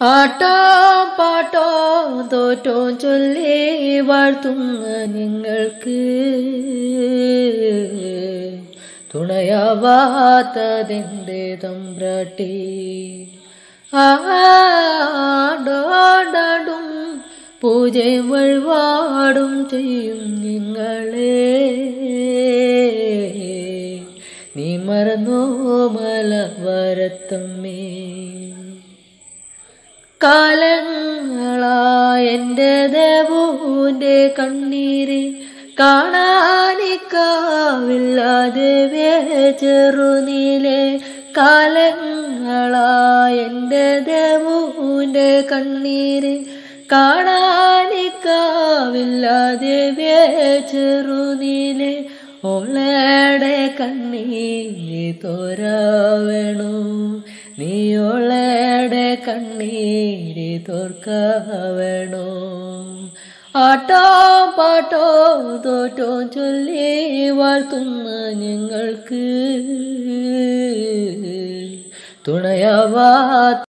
ആട്ടോ പാട്ടോ തോറ്റോ ചൊല്ലി വാഴ്ത്തുന്ന നിങ്ങൾക്ക് തുണയാവാത്തതെന്റെ തമ്പ്രാട്ടി ആടാടും പൂജയും വഴിപാടും ചെയ്യും നിങ്ങളെ നീ മറന്നോ മലവരത്തമ്മേ കാലങ്ങളായ എൻ്റെ ദേവൂന്റെ കണ്ണീര് കാണാനിക്കാവില്ലാതെ ചെറുനീലെ കാലങ്ങളായ എൻ്റെ ദേവൂന്റെ കണ്ണീര് കാണാനിക്കാവില്ലാതെ ചെറുനീലെ ഓളയുടെ കണ്ണീര് തോരാവണോ നീയോളയുടെ കണ്ണീര് തോർക്കാവണോ ആട്ടോ പാട്ടോ തോറ്റോ ചൊല്ലി വാഴ്ത്തുന്ന ഞങ്ങൾക്ക് തുണയാവാ